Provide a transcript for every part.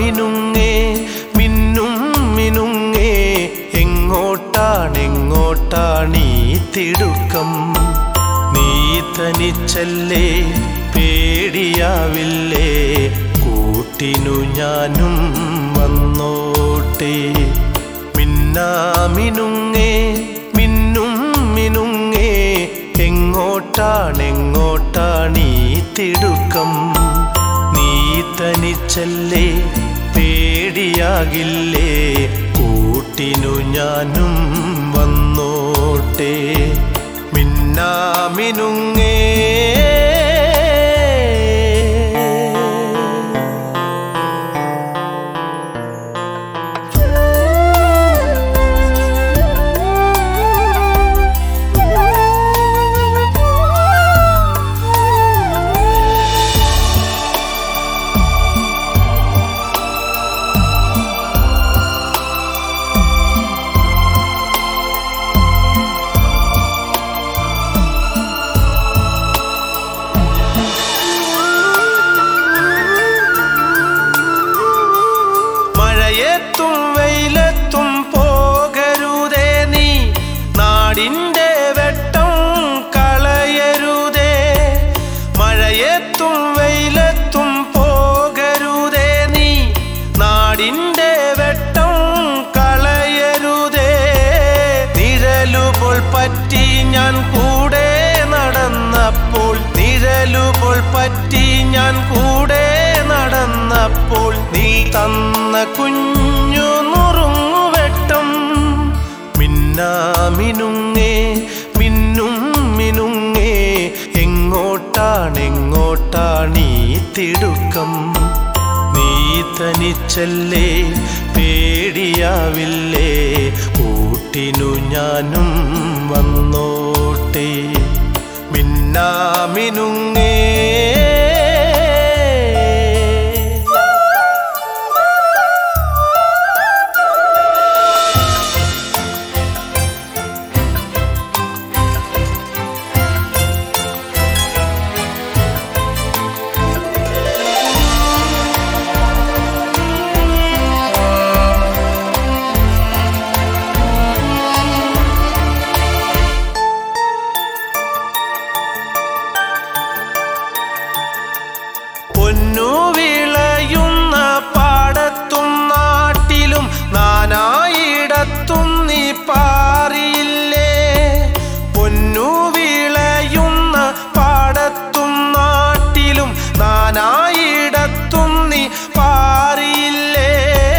മിന്നാമിനുങ്ങേ മിന്നും മിനുങ്ങേ എങ്ങോട്ടാണെങ്ങോട്ടാണീ തിടുക്കം നീ തനിച്ചല്ലേ പേടിയാവില്ലേ കൂട്ടിനു ഞാനും വന്നോട്ടെ മിന്നാമിനുങ്ങേ മിന്നും മിനുങ്ങേ എങ്ങോട്ടാണെങ്ങോട്ടാണീ തിടുക്കം നീ തനിച്ചല്ലേ പേടിയാകില്ലേ കൂട്ടിനു ഞാനും വന്നോട്ടെ മിന്നാമിനുങ്ങേ മഴയത്തും വെയിലത്തും പോകരുതേ നീ നാടിൻ്റെ വെട്ടം കളയരുതേ മഴയത്തും വെയിലത്തും പോകരുതേ നീ നാടിൻ്റെ വെട്ടം കളയരുതേ നിഴലുപോൾ പറ്റി ഞാൻ കൂടെ നടന്നപ്പോൾ നിഴലുപോൾ പറ്റി ഞാൻ കൂടെ നടന്നപ്പോൾ നീ തന്ന കുഞ്ഞു നുറുങ്ങുവെട്ടം മിന്നാമിനുങ്ങേ മിന്നും മിനുങ്ങേ എങ്ങോട്ടാണെങ്ങോട്ടാണീ തിടുക്കം നീ തനിച്ചല്ലേ പേടിയാവില്ലേ കൂട്ടിനു ഞാനും വന്നോട്ടെ മിന്നാമിനുങ്ങേ പൊന്നു വിളയുന്ന പാടത്തും നാട്ടിലും നാനായിടത്തും നീ പാറിയില്ലേ പൊന്നു വിളയുന്ന പാടത്തും നാട്ടിലും നാനായിടത്തും നീ പാറിയില്ലേ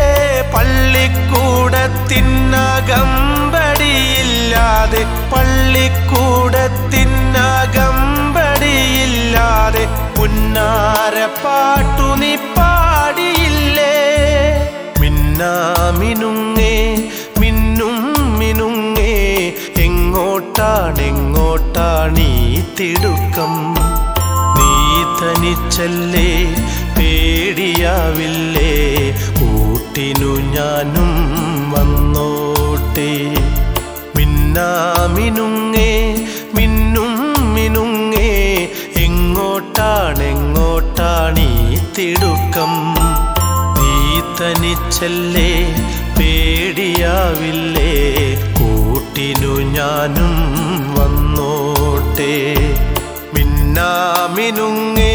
പള്ളിക്കൂടത്തിനകമ്പടിയില്ലാതെ പള്ളിക്കൂടത്തിനകമ്പടിയില്ലാതെ പുന്നാര പാട്ടു നീ പാടിയില്ലേ മിന്നാമിനുങ്ങേ മിന്നും മിനുങ്ങേ എങ്ങോട്ടാണെങ്ങോട്ടാണീ തിടുക്കം നീ തനിച്ചല്ലേ പേടിയാവില്ലേ കൂട്ടിനു ഞാനും വന്നോട്ടെ മിന്നാമിനുങ്ങേ മിന്നും മിനുങ്ങേ എങ്ങോട്ടാണെങ്ങോട്ടാണീ തിടുക്കം നീ തനിച്ചല്ലേ പേടിയാവില്ലേ കൂട്ടിനു ഞാനും വന്നോട്ടെ മിന്നാമിനുങ്ങേ